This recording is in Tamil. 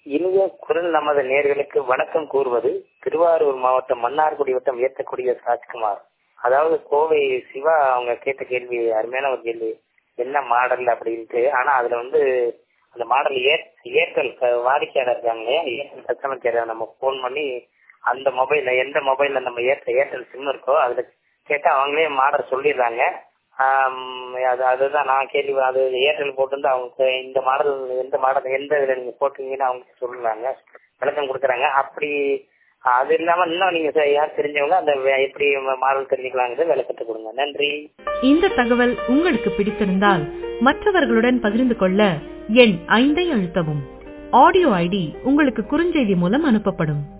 இனிய குரல் நமது நேர்களுக்கு வணக்கம் கூறுவது திருவாரூர் மாவட்டம் மன்னார்குடி வட்டம் ஏற்றக்கூடிய ராஜ்குமார் அதாவது கோவை சிவா அவங்க கேட்ட கேள்வி அருமையான ஒரு கேள்வி என்ன மாடல் அப்படின்ட்டு ஆனா அதுல வந்து அந்த மாடல் ஏர்டெல் வாடிக்கையாளர் இருக்காங்க இல்லையா ஏர்டெல் கஸ்டமர் கேர் நம்ம போன் பண்ணி அந்த மொபைல்ல எந்த மொபைல்ல நம்ம ஏர்டெல் ஏர்டெல் சிம் இருக்கோ அதுல கேட்டா அவங்களே மாடல் சொல்லிடுறாங்க அது அதுதான் நான் கேள்வி அது ஏர்டெல் போட்டு அவங்க இந்த மாடல் எந்த மாடல் எந்த இதுல நீங்க போட்டீங்கன்னு அவங்க சொல்லுறாங்க விளக்கம் கொடுக்குறாங்க அப்படி அது இல்லாம இன்னும் நீங்க யார் தெரிஞ்சவங்க அந்த எப்படி மாடல் தெரிஞ்சுக்கலாங்கிறது விளக்கத்தை கொடுங்க நன்றி இந்த தகவல் உங்களுக்கு பிடித்திருந்தால் மற்றவர்களுடன் பகிர்ந்து கொள்ள எண் ஐந்தை அழுத்தவும் ஆடியோ ஐடி உங்களுக்கு குறுஞ்செய்தி மூலம் அனுப்பப்படும்